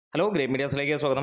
hello great മീഡിയാസിലേക്ക് സ്വാഗതം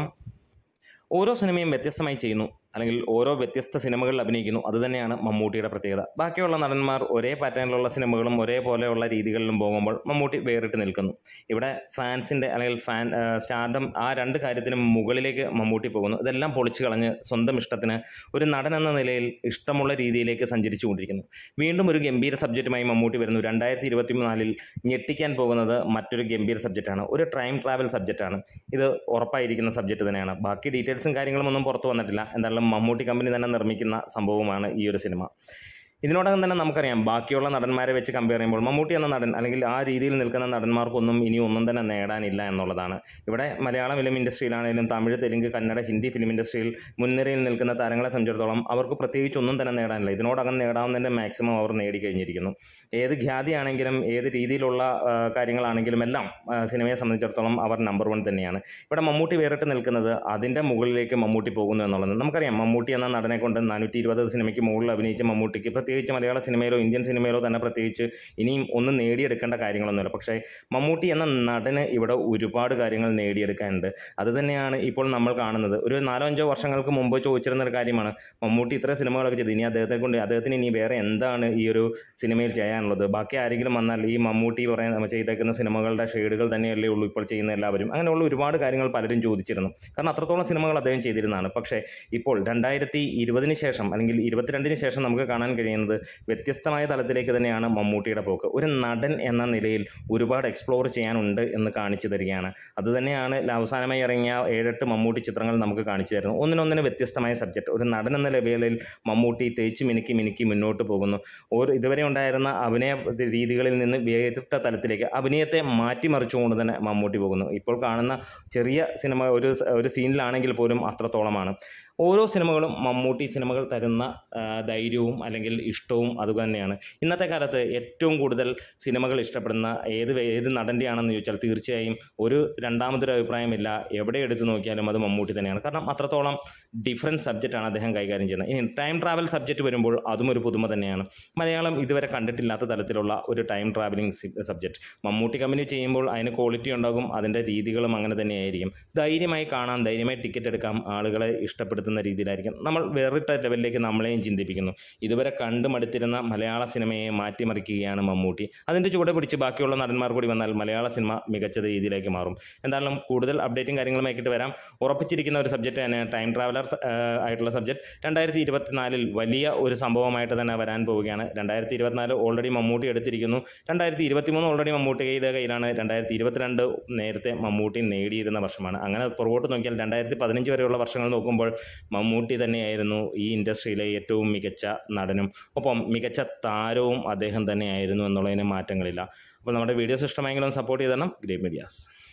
ഓരോ സിനിമയും വ്യത്യസ്തമായി ചെയ്യുന്നു അല്ലെങ്കിൽ ഓരോ വ്യത്യസ്ത സിനിമകളിൽ അഭിനയിക്കുന്നു അതുതന്നെയാണ് മമ്മൂട്ടിയുടെ പ്രത്യേകത ബാക്കിയുള്ള നടന്മാർ ഒരേ പാറ്റേണിലുള്ള സിനിമകളും ഒരേപോലെയുള്ള രീതികളിലും പോകുമ്പോൾ മമ്മൂട്ടി വേറിട്ട് നിൽക്കുന്നു ഇവിടെ ഫാൻസിൻ്റെ അല്ലെങ്കിൽ ഫാൻ സ്റ്റാർഡം ആ രണ്ട് കാര്യത്തിനും മുകളിലേക്ക് മമ്മൂട്ടി പോകുന്നു ഇതെല്ലാം പൊളിച്ചു കളഞ്ഞ് സ്വന്തം ഇഷ്ടത്തിന് ഒരു നടൻ എന്ന നിലയിൽ ഇഷ്ടമുള്ള രീതിയിലേക്ക് സഞ്ചരിച്ചുകൊണ്ടിരിക്കുന്നു വീണ്ടും ഒരു ഗംഭീര സബ്ജക്റ്റുമായി മമ്മൂട്ടി വരുന്നു രണ്ടായിരത്തി ഇരുപത്തി നാലിൽ ഞെട്ടിക്കാൻ പോകുന്നത് മറ്റൊരു ഗംഭീര സബ്ജക്റ്റാണ് ഒരു ടൈം ട്രാവൽ സബ്ജക്റ്റാണ് ഇത് ഉറപ്പായിരിക്കുന്ന സബ്ജക്റ്റ് തന്നെയാണ് ബാക്കി ഡീറ്റെയിൽസും കാര്യങ്ങളും ഒന്നും പുറത്തു വന്നിട്ടില്ല എന്തായാലും മമ്മൂട്ടി കമ്പനി തന്നെ നിർമ്മിക്കുന്ന സംഭവമാണ് ഈ ഒരു സിനിമ ഇതിനോടകം തന്നെ നമുക്കറിയാം ബാക്കിയുള്ള നടന്മാരെ വെച്ച് കമ്പയർ ചെയ്യുമ്പോൾ മമ്മൂട്ടി എന്ന നടൻ അല്ലെങ്കിൽ ആ രീതിയിൽ നിൽക്കുന്ന നടന്മാർക്കൊന്നും ഇനി ഒന്നും തന്നെ നേടാനില്ല എന്നുള്ളതാണ് ഇവിടെ മലയാള ഫിലിം ഇൻഡസ്ട്രിയിലാണെങ്കിലും തമിഴ് തെലുങ്ക് കന്നഡ ഹിന്ദി ഫിലിം ഇൻഡസ്ട്രിയിൽ മുൻനിരയിൽ നിൽക്കുന്ന താരങ്ങളെ സംബന്ധിച്ചിടത്തോളം അവർക്ക് പ്രത്യേകിച്ച് ഒന്നും തന്നെ നേടാനില്ല ഇതിനോടകം നേടാവുന്നതിൻ്റെ മാക്സിമം അവർ നേടിക്കഴിഞ്ഞിരിക്കുന്നു ഏത് ഖ്യാതിയാണെങ്കിലും ഏത് രീതിയിലുള്ള ആ, കാര്യങ്ങളാണെങ്കിലും എല്ലാം ആ, സിനിമയെ സംബന്ധിച്ചിടത്തോളം അവർ നമ്പർ വൺ തന്നെയാണ് ഇവിടെ മമ്മൂട്ടി വേറിട്ട് നിൽക്കുന്നത് അതിൻ്റെ മുകളിലേക്ക് മമ്മൂട്ടി പോകുന്നു എന്നുള്ളത് നമുക്കറിയാം മമ്മൂട്ടി എന്ന നടനെ കൊണ്ട് നാനൂറ്റി ഇരുപത് സിനിമയ്ക്ക് മുകളിൽ അഭിനയിച്ച മമ്മൂട്ടിക്ക് പ്രത്യേകിച്ച് മലയാള സിനിമയിലോ ഇന്ത്യൻ സിനിമയിലോ തന്നെ പ്രത്യേകിച്ച് ഇനിയും ഒന്നും നേടിയെടുക്കേണ്ട കാര്യങ്ങളൊന്നുമില്ല പക്ഷേ മമ്മൂട്ടി എന്ന നടന് ഇവിടെ ഒരുപാട് കാര്യങ്ങൾ നേടിയെടുക്കാനുണ്ട് അത് തന്നെയാണ് ഇപ്പോൾ നമ്മൾ കാണുന്നത് ഒരു നാലോ അഞ്ചോ വർഷങ്ങൾക്ക് മുമ്പ് ചോദിച്ചിരുന്ന ഒരു കാര്യമാണ് മമ്മൂട്ടി ഇത്ര സിനിമകളൊക്കെ ചെയ്ത് ഇനി അദ്ദേഹത്തെ കൊണ്ട് അദ്ദേഹത്തിന് ഇനി വേറെ എന്താണ് ഈ ഒരു സിനിമയിൽ ചെയ്യാനുള്ളത് ബാക്കി ആരെങ്കിലും വന്നാൽ ഈ മമ്മൂട്ടി പറയുന്ന ചെയ്തേക്കുന്ന സിനിമകളുടെ ഷെയ്ഡുകൾ തന്നെയല്ലേ ഉള്ളൂ ഇപ്പോൾ ചെയ്യുന്ന എല്ലാവരും അങ്ങനെയുള്ള ഒരുപാട് കാര്യങ്ങൾ പലരും ചോദിച്ചിരുന്നു കാരണം അത്രത്തോളം സിനിമകൾ അദ്ദേഹം ചെയ്തിരുന്നതാണ് പക്ഷേ ഇപ്പോൾ രണ്ടായിരത്തി ഇരുപതിന് ശേഷം അല്ലെങ്കിൽ ഇരുപത്തിരണ്ടിന് ശേഷം നമുക്ക് കാണാൻ കഴിയുന്നത് വ്യത്യസ്തമായ തലത്തിലേക്ക് തന്നെയാണ് മമ്മൂട്ടിയുടെ പോക്ക് ഒരു നടൻ എന്ന നിലയിൽ ഒരുപാട് എക്സ്പ്ലോർ ചെയ്യാനുണ്ട് എന്ന് കാണിച്ചു തരികയാണ് അതുതന്നെയാണ് അവസാനമായി ഇറങ്ങിയ ഏഴെട്ട് മമ്മൂട്ടി ചിത്രങ്ങൾ നമുക്ക് കാണിച്ചു തരുന്നത് ഒന്നിനൊന്നിന് വ്യത്യസ്തമായ സബ്ജക്റ്റ് ഒരു നടൻ എന്ന ലെവലിൽ മമ്മൂട്ടി തേച്ച് മിനുക്കി മിനുക്കി മുന്നോട്ട് പോകുന്നു ഒരു ഇതുവരെ ഉണ്ടായിരുന്ന അഭിനയ രീതികളിൽ നിന്ന് വേറിട്ട തലത്തിലേക്ക് അഭിനയത്തെ മാറ്റിമറിച്ചുകൊണ്ട് തന്നെ മമ്മൂട്ടി പോകുന്നു ഇപ്പോൾ കാണുന്ന ചെറിയ സിനിമ ഒരു സ- ഒരു സീനിലാണെങ്കിൽ പോലും അത്രത്തോളമാണ് ഓരോ സിനിമകളും മമ്മൂട്ടി സിനിമകൾ തരുന്ന ആ, ധൈര്യവും അല്ലെങ്കിൽ ഇഷ്ടവും അതുതന്നെയാണ് ഇന്നത്തെ കാലത്ത് ഏറ്റവും കൂടുതൽ സിനിമകൾ ഇഷ്ടപ്പെടുന്ന ഏത് വേ- ഏത് നടൻ്റെയാണെന്ന് ചോദിച്ചാൽ തീർച്ചയായും ഒരു രണ്ടാമതൊരു അഭിപ്രായമില്ല എവിടെ എടുത്തു നോക്കിയാലും അത് മമ്മൂട്ടി തന്നെയാണ് കാരണം അത്രത്തോളം ഡിഫറെൻറ്റ് സബ്ജക്റ്റാണ് അദ്ദേഹം കൈകാര്യം ചെയ്യുന്നത് ഇനി ടൈം ട്രാവൽ സബ്ജക്റ്റ് വരുമ്പോൾ അതും ഒരു പുതുമ തന്നെയാണ് മലയാളം ഇതുവരെ കണ്ടിട്ടില്ലാത്ത തരത്തിലുള്ള ഒരു time travelling subject Mammootty company ചെയ്യുമ്പോൾ അതിന് ക്വാളിറ്റി ഉണ്ടാകും അതിൻ്റെ രീതികളും അങ്ങനെ തന്നെയായിരിക്കും ധൈര്യമായി കാണാം ധൈര്യമായി ടിക്കറ്റ് എടുക്കാം ആളുകളെ ഇഷ്ടപ്പെടുത്തുന്ന രീതിയിലായിരിക്കും നമ്മൾ വേറിട്ട ലെവലിലേക്ക് നമ്മളെയും ചിന്തിപ്പിക്കുന്നു ഇതുവരെ കണ്ടു മടുത്തിരുന്ന മലയാള സിനിമയെ മാറ്റിമറിക്കുകയാണ് മമ്മൂട്ടി അതിൻ്റെ ചുവടെ പിടിച്ച് ബാക്കിയുള്ള നടന്മാർ കൂടി വന്നാൽ മലയാള സിനിമ മികച്ച രീതിയിലേക്ക് മാറും എന്തായാലും കൂടുതൽ അപ്ഡേറ്റും കാര്യങ്ങളുമായിട്ട് വരാം ഉറപ്പിച്ചിരിക്കുന്ന ഒരു സബ്ജക്റ്റ് തന്നെ ടൈം ട്രാവലർ ആയിട്ടുള്ള സബ്ജക്റ്റ് രണ്ടായിരത്തി ഇരുപത്തിനാലിൽ വലിയ ഒരു സംഭവമായിട്ട് തന്നെ വരാൻ പോവുകയാണ് രണ്ടായിരത്തി ഇരുപത്തിനാല് ഓൾറെഡി മമ്മൂട്ടി എടുത്തിരിക്കുന്നു രണ്ടായിരത്തി ഇരുപത്തി മൂന്ന് ഓൾറെഡി മമ്മൂട്ടിയുടെ കയ്യിലാണ് രണ്ടായിരത്തി ഇരുപത്തിരണ്ട് നേരത്തെ മമ്മൂട്ടി നേടിയിരുന്ന വർഷമാണ് അങ്ങനെ പുറകോട്ട് നോക്കിയാൽ രണ്ടായിരത്തി പതിനഞ്ച് വരെയുള്ള വർഷങ്ങൾ നോക്കുമ്പോൾ മമ്മൂട്ടി തന്നെയായിരുന്നു ഈ ഇൻഡസ്ട്രിയിലെ ഏറ്റവും മികച്ച നടനും ഒപ്പം മികച്ച താരവും അദ്ദേഹം തന്നെയായിരുന്നു എന്നുള്ളതിന് മാറ്റങ്ങളില്ല അപ്പോൾ നമ്മുടെ വീഡിയോസ് ഇഷ്ടമായെങ്കിലും സപ്പോർട്ട് ചെയ്തണം ഗ്രേറ്റ് മീഡിയാസ്